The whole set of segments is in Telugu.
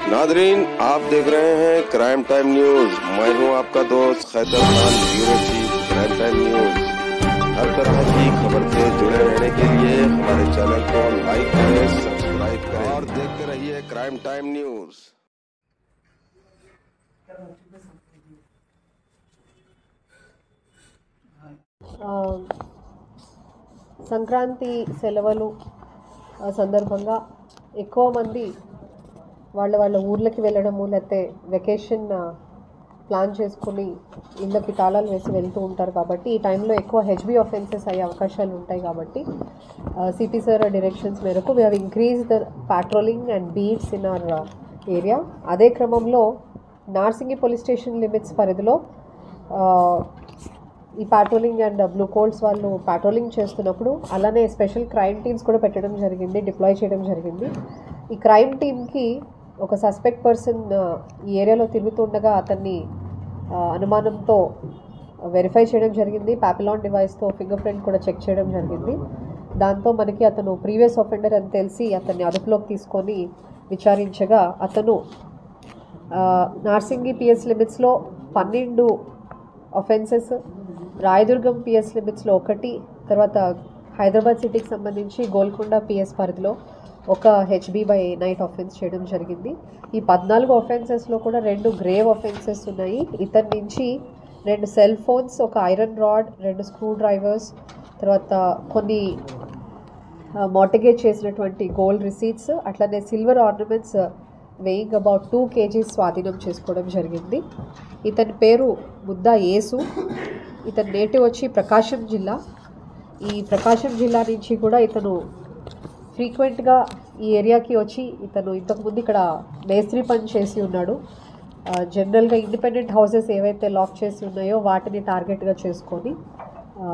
नादरीन आप देख रहे हैं क्राइम टाइम न्यूज मैं हूं आपका दोस्त Khaitar Khan bureau chief crime time news हर तरह की खबर से जुड़े रहने के लिए हमारे चैनल को लाइक करें सब्सक्राइब करें और देखते रहिए क्राइम टाइम न्यूज ఆ, సంక్రాంతి సెలవులు ఆ, సందర్భంగా ఎక్కువ మంది వాళ్ళ వాళ్ళ ఊర్లకి వెళ్ళడము లేకపోతే వెకేషన్ ఆ, ప్లాన్ చేసుకుని ఇళ్ళకి తాళాలు వేసి వెళ్తూ ఉంటారు కాబట్టి ఈ టైంలో ఎక్కువ హెచ్బి ఆఫెన్సెస్ అయ్యే అవకాశాలు ఉంటాయి కాబట్టి సిపి సార్ డైరెక్షన్స్ మేరకు we have increase the patrolling and beats in our area అదే క్రమంలో నార్సింగి పోలీస్ స్టేషన్ లిమిట్స్ పరిధిలో ఆ, ఈ పాట్రోలింగ్ అండ్ బ్లూ కోల్డ్స్ వాళ్ళు పాట్రోలింగ్ చేస్తున్నప్పుడు అలానే స్పెషల్ క్రైమ్ టీమ్స్ కూడా పెట్టడం జరిగింది డిప్లాయ్ చేయడం జరిగింది ఈ క్రైమ్ టీమ్కి ఒక సస్పెక్ట్ పర్సన్ ఈ ఏరియాలో తిరుగుతుండగా అతన్ని ఆ, అనుమానంతో వెరిఫై చేయడం జరిగింది పాపిలాన్ డివైస్తో ఫింగర్ ప్రింట్ కూడా చెక్ చేయడం జరిగింది దాంతో మనకి అతను ప్రీవియస్ ఆఫెండర్ అని తెలిసి అతన్ని అదుపులోకి తీసుకొని విచారించగా అతను ఆ, నార్సింగి పిఎస్ లిమిట్స్లో పన్నెండు అఫెన్సెస్ రాయదుర్గం పిఎస్ లిమిట్స్లో ఒకటి తర్వాత హైదరాబాద్ సిటీకి సంబంధించి గోల్కొండ పిఎస్ పరిధిలో ఒక హెచ్బి బై నైట్ అఫెన్స్ చేయడం జరిగింది ఈ పద్నాలుగు అఫెన్సెస్లో కూడా రెండు గ్రేవ్ అఫెన్సెస్ ఉన్నాయి ఇతని నుంచి రెండు సెల్ ఫోన్స్ ఒక ఐరన్ రాడ్ రెండు స్క్రూ డ్రైవర్స్ తర్వాత కొన్ని మార్టిగేజ్ చేసినటువంటి గోల్డ్ రిసీట్స్ అట్లనే silver ornaments weighing about two KGs స్వాధీనం చేసుకోవడం జరిగింది ఇతని పేరు ముద్దా యేసు ఇతని నేటివ్ వచ్చి ప్రకాశం జిల్లా ఈ ప్రకాశం జిల్లా నుంచి కూడా ఇతను ఫ్రీక్వెంట్గా ఈ ఏరియాకి వచ్చి ఇతను ఇంతకుముందు ఇక్కడ మేస్త్రి పని చేసి ఉన్నాడు ఆ, జనరల్గా ఇండిపెండెంట్ హౌసెస్ ఏవైతే లాక్ చేసి ఉన్నాయో వాటిని టార్గెట్గా చేసుకొని ఆ,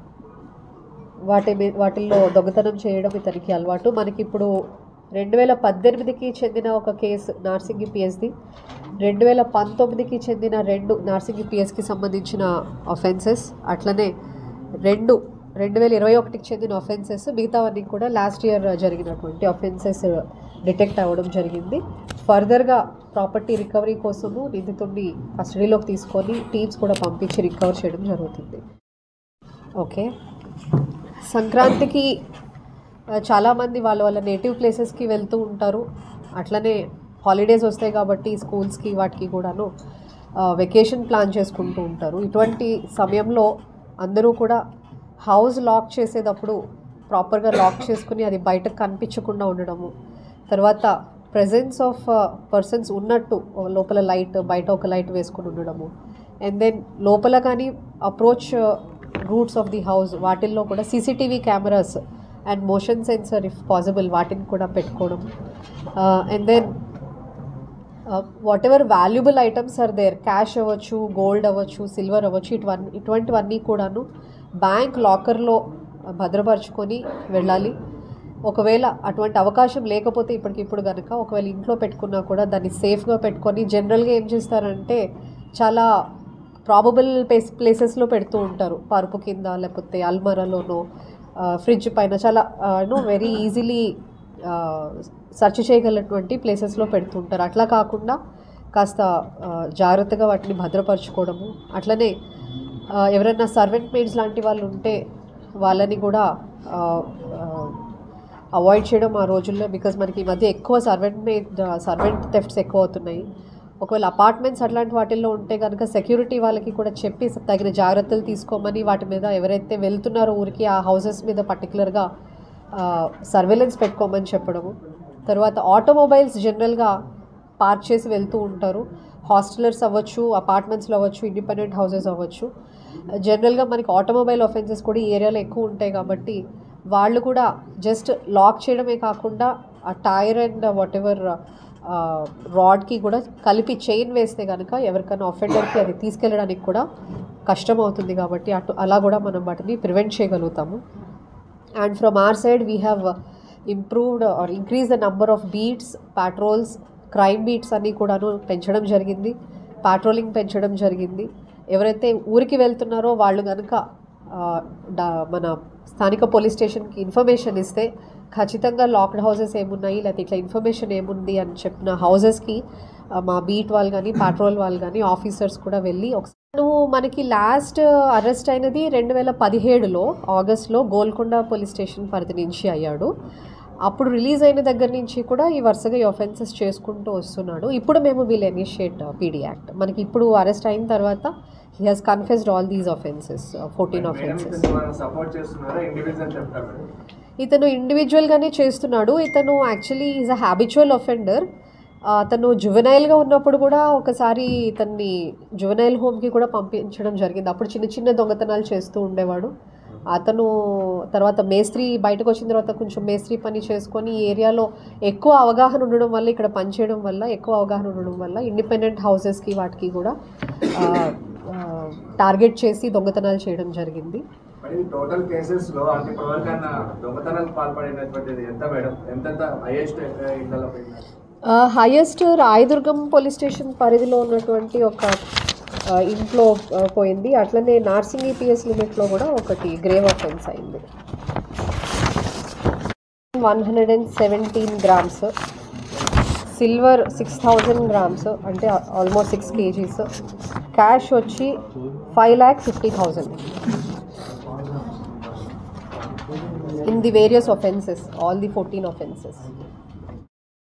వాటి మీ వాటిల్లో దొంగతనం చేయడం ఇతనికి అలవాటు మనకి ఇప్పుడు రెండు వేల పద్దెనిమిదికి చెందిన ఒక కేసు నార్సింగి పిఎస్ది రెండు వేల పంతొమ్మిదికి చెందిన రెండు నార్సింగి పిఎస్కి సంబంధించిన అఫెన్సెస్ అట్లనే రెండు రెండు వేల ఇరవై ఒకటికి చెందిన అఫెన్సెస్ మిగతావన్నీ కూడా లాస్ట్ ఇయర్ జరిగినటువంటి అఫెన్సెస్ డిటెక్ట్ అవ్వడం జరిగింది ఫర్దర్గా ప్రాపర్టీ రికవరీ కోసము నిందితుడిని కస్టడీలోకి తీసుకొని టీమ్స్ కూడా పంపించి రికవర్ చేయడం జరుగుతుంది ఓకే సంక్రాంతికి ఆ, చాలామంది వాళ్ళ వాళ్ళ నేటివ్ ప్లేసెస్కి వెళ్తూ ఉంటారు అట్లనే హాలిడేస్ వస్తాయి కాబట్టి స్కూల్స్కి వాటికి కూడాను వెకేషన్ ప్లాన్ చేసుకుంటూ ఉంటారు ఇటువంటి సమయంలో అందరూ కూడా హౌస్ లాక్ చేసేటప్పుడు ప్రాపర్గా లాక్ చేసుకుని అది బయటకు కనిపించకుండా ఉండడము తర్వాత ప్రెజెన్స్ ఆఫ్ పర్సన్స్ ఉన్నట్టు లోపల లైట్ బయట ఒక లైట్ వేసుకుని ఉండడము అండ్ దెన్ లోపల కానీ approach routes of the house వాటిల్లో కూడా CCTV cameras and motion sensor if possible వాటిని కూడా పెట్టుకోవడం and then whatever valuable items are there cash అవ్వచ్చు గోల్డ్ అవ్వచ్చు సిల్వర్ అవ్వచ్చు ఇటువన్నీ ఇటువంటివన్నీ కూడాను బ్యాంక్ లాకర్లో భద్రపరుచుకొని వెళ్ళాలి ఒకవేళ అటువంటి అవకాశం లేకపోతే ఇప్పటికిప్పుడు కనుక ఒకవేళ ఇంట్లో పెట్టుకున్నా కూడా దాన్ని సేఫ్గా పెట్టుకొని జనరల్గా ఏం చేస్తారంటే చాలా ప్రాబబుల్ ప్లేస్ ప్లేసెస్లో పెడుతూ ఉంటారు పరుపు కింద లేకపోతే అల్మరాలోనో ఫ్రిడ్జ్ పైన చాలా యూనో వెరీ ఈజీలీ సెర్చ్ చేయగలటువంటి ప్లేసెస్లో పెడుతుంటారు అట్లా కాకుండా కాస్త ఆ, జాగ్రత్తగా వాటిని భద్రపరచుకోవడము అట్లనే ఆ, ఎవరైనా సర్వెంట్ మేడ్స్ లాంటి వాళ్ళు ఉంటే వాళ్ళని కూడా అవాయిడ్ చేయడం ఆ రోజుల్లో బికాజ్ మనకి ఈ మధ్య ఎక్కువ సర్వెంట్ మేడ్ సర్వెంట్ థెఫ్ట్స్ ఎక్కువ అవుతున్నాయి ఒకవేళ అపార్ట్మెంట్స్ అట్లాంటి వాటిల్లో ఉంటే కనుక సెక్యూరిటీ వాళ్ళకి కూడా చెప్పి తగిన జాగ్రత్తలు తీసుకోమని వాటి మీద ఎవరైతే వెళ్తున్నారో ఊరికి ఆ హౌసెస్ మీద పర్టికులర్గా సర్వేలెన్స్ పెట్టుకోమని చెప్పడము తర్వాత ఆటోమొబైల్స్ జనరల్గా పార్క్ చేసి వెళ్తూ ఉంటారు హాస్టలర్స్ అవ్వచ్చు అపార్ట్మెంట్స్లో అవ్వచ్చు ఇండిపెండెంట్ హౌసెస్ అవ్వచ్చు జనరల్గా మనకి ఆటోమొబైల్ ఆఫెన్సెస్ కూడా ఈ ఏరియాలో ఎక్కువ ఉంటాయి కాబట్టి వాళ్ళు కూడా జస్ట్ లాక్ చేయడమే కాకుండా ఆ టైర్ అండ్ వాట్ ఎవర్ రాడ్కి కూడా కలిపి చైన్ వేస్తే కనుక ఎవరికైనా ఆఫెండర్కి అది తీసుకెళ్ళడానికి కూడా కష్టం అవుతుంది కాబట్టి అటు అలా కూడా మనం వాటిని ప్రివెంట్ చేయగలుగుతాము and from our side we have improved or increase the number of beats patrols crime beats అన్నీ కూడాను పెంచడం జరిగింది పాట్రోలింగ్ పెంచడం జరిగింది ఎవరైతే ఊరికి వెళ్తున్నారో వాళ్ళు కనుక ఆ, డా- మన స్థానిక పోలీస్ స్టేషన్కి ఇన్ఫర్మేషన్ ఇస్తే ఖచ్చితంగా లాక్డ్ హౌసెస్ ఏమున్నాయి లేకపోతే ఇట్లా ఇన్ఫర్మేషన్ ఏముంది అని చెప్పిన హౌసెస్కి మా బీట్ వాళ్ళు కానీ పాట్రోల్ వాళ్ళు కానీ ఆఫీసర్స్ కూడా వెళ్ళి ఒకసారి నువ్వు మనకి లాస్ట్ అరెస్ట్ అయినది రెండు వేల పదిహేడులో ఆగస్ట్లో గోల్కొండ పోలీస్ స్టేషన్ పరిధి నుంచి అయ్యాడు అప్పుడు రిలీజ్ అయిన దగ్గర నుంచి కూడా ఈ వరుసగా ఈ ఒఫెన్సెస్ చేసుకుంటూ వస్తున్నాడు ఇప్పుడు మేము వీల్ ఇనిషియేట్ పీడీ యాక్ట్ మనకి ఇప్పుడు అరెస్ట్ అయిన తర్వాత he has confessed all these offences fourteen offences support చేస్తున్నారా ఇండివిజువల్ చెప్తారు మేడం ఇతను ఇండివిజువల్గానే చేస్తున్నాడు ఇతను actually is a habitual offender అతను జువెనైల్గా ఉన్నప్పుడు కూడా ఒకసారి ఇతన్ని జువెనైల్ హోమ్కి కూడా పంపించడం జరిగింది అప్పుడు చిన్న చిన్న దొంగతనాలు చేస్తూ ఉండేవాడు అతను తర్వాత మేస్త్రి బయటకు వచ్చిన తర్వాత కొంచెం మేస్త్రి పని చేసుకొని ఈ ఏరియాలో ఎక్కువ అవగాహన ఉండడం వల్ల ఇక్కడ పనిచేయడం వల్ల ఎక్కువ అవగాహన ఉండడం వల్ల ఇండిపెండెంట్ హౌసెస్కి వాటికి కూడా టార్గెట్ చేసి దొంగతనాలు చేయడం జరిగింది మరి టోటల్ కేసెస్ లో అంటే ఇప్పటివరకన్నా దొంగతనాలకు పాల్పడినటువంటిది ఎంత మేడం ఎంతెంత హైయెస్ట్ ఇళ్ళలో పోయింది హైయెస్ట్ రాయదుర్గం పోలీస్ స్టేషన్ పరిధిలో ఉన్నటువంటి ఒక ఆ, ఇంట్లో ఆ, పోయింది అట్లనే నార్సింగ్ ఈపీఎస్ లిమిట్లో కూడా ఒకటి గ్రేవ్ అఫెన్స్ అయింది one hundred and seventeen grams silver six thousand grams అంటే ఆల్మోస్ట్ సిక్స్ కేజీస్ క్యాష్ వచ్చి five lakh fifty thousand in the various offences all the fourteen offences